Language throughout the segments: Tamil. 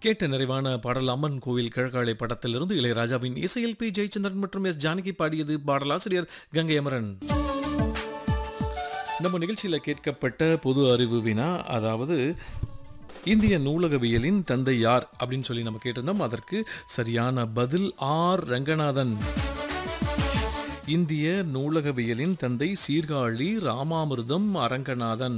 கேட்ட நிறைவான பாடல் அம்மன் கோவில் கிழக்காலை படத்திலிருந்து இளையராஜாவின் இசையில் பி ஜெயச்சந்திரன் மற்றும் எஸ் ஜானகி பாடியது பாடலாசிரியர் கங்கை அமரன் நம்ம நிகழ்ச்சியில் கேட்கப்பட்ட பொது அறிவு வினா அதாவது இந்திய நூலகவியலின் தந்தை யார் அப்படின்னு சொல்லி நம்ம கேட்டிருந்தோம் அதற்கு சரியான பதில் ஆர் ரங்கநாதன் இந்திய நூலகவியலின் தந்தை சீர்காழி ராமாமிர்தம் அரங்கநாதன்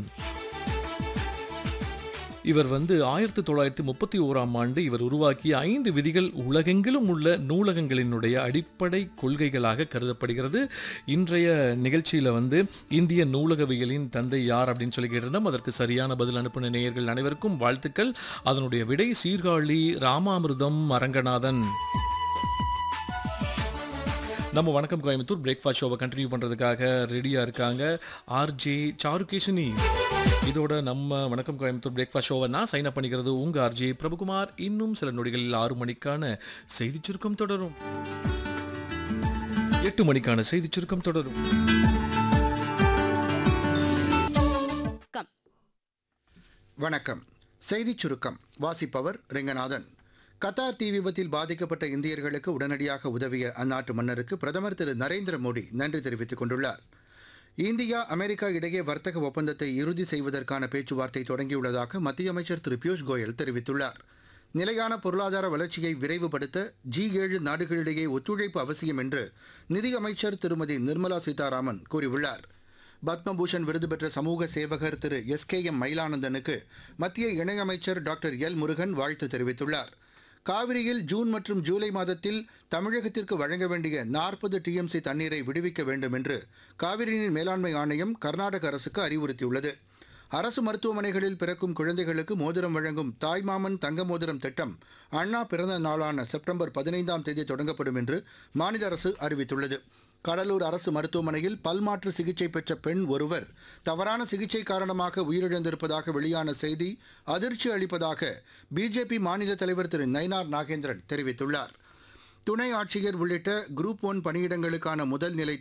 இவர் வந்து ஆயிரத்தி தொள்ளாயிரத்தி முப்பத்தி ஓராம் ஆண்டு இவர் உருவாக்கிய ஐந்து விதிகள் உலகெங்கிலும் உள்ள நூலகங்களினுடைய அடிப்படை கொள்கைகளாக கருதப்படுகிறது இன்றைய நிகழ்ச்சியில் வந்து இந்திய நூலகவியலின் தந்தை யார் அப்படின்னு சொல்லி கேட்டிருந்தோம் அதற்கு சரியான பதில் அனுப்பின நேயர்கள் அனைவருக்கும் வாழ்த்துக்கள் அதனுடைய விடை சீர்காழி ராமாமிர்தம் அரங்கநாதன் நம்ம வணக்கம் கோயம்புத்தூர் பிரேக்ஃபாஸ்ட் ஷோவை கண்டினியூ பண்ணுறதுக்காக ரெடியாக இருக்காங்க ஆர்ஜே சாருகேஷினி இதோட நம்ம வணக்கம் கோயம்புத்தூர் பிரேக்ஃபாஸ்ட் ஷோவை நான் சைன் அப் பண்ணிக்கிறது உங்கள் ஆர்ஜே பிரபுகுமார் இன்னும் சில நொடிகளில் ஆறு மணிக்கான செய்திச் சுருக்கம் தொடரும் எட்டு மணிக்கான செய்திச் சுருக்கம் தொடரும் வணக்கம் செய்திச் சுருக்கம் வாசிப்பவர் ரெங்கநாதன் கத்தார் தீ விபத்தில் பாதிக்கப்பட்ட இந்தியர்களுக்கு உடனடியாக உதவிய அந்நாட்டு மன்னருக்கு பிரதமர் திரு நரேந்திர மோடி நன்றி தெரிவித்துக் கொண்டுள்ளார் இந்தியா அமெரிக்கா இடையே வர்த்தக ஒப்பந்தத்தை இறுதி செய்வதற்கான பேச்சுவார்த்தை தொடங்கியுள்ளதாக மத்திய அமைச்சர் திரு பியூஷ் கோயல் தெரிவித்துள்ளார் நிலையான பொருளாதார வளர்ச்சியை விரைவுபடுத்த ஜி ஏழு நாடுகளிடையே ஒத்துழைப்பு அவசியம் என்று நிதியமைச்சர் திருமதி நிர்மலா சீதாராமன் கூறியுள்ளார் பத்மபூஷன் விருது பெற்ற சமூக சேவகர் திரு எஸ் கே எம் மயிலானந்தனுக்கு மத்திய இணையமைச்சர் டாக்டர் எல் முருகன் வாழ்த்து தெரிவித்துள்ளார் காவிரியில் ஜூன் மற்றும் ஜூலை மாதத்தில் தமிழகத்திற்கு வழங்க வேண்டிய நாற்பது டிஎம்சி தண்ணீரை விடுவிக்க வேண்டும் என்று காவிரி நீர் மேலாண்மை ஆணையம் கர்நாடக அரசுக்கு அறிவுறுத்தியுள்ளது அரசு மருத்துவமனைகளில் பிறக்கும் குழந்தைகளுக்கு மோதிரம் வழங்கும் தாய்மாமன் தங்க மோதிரம் திட்டம் அண்ணா பிறந்த நாளான செப்டம்பர் பதினைந்தாம் தேதி தொடங்கப்படும் என்று மாநில அரசு அறிவித்துள்ளது கடலூர் அரசு மருத்துவமனையில் பல்மாற்று சிகிச்சை பெற்ற பெண் ஒருவர் தவறான சிகிச்சை காரணமாக உயிரிழந்திருப்பதாக வெளியான செய்தி அதிர்ச்சி அளிப்பதாக பிஜேபி மாநில தலைவர் திரு நயினார் நாகேந்திரன் தெரிவித்துள்ளார் துணை ஆட்சியர் உள்ளிட்ட குரூப் ஒன் பணியிடங்களுக்கான முதல் நிலை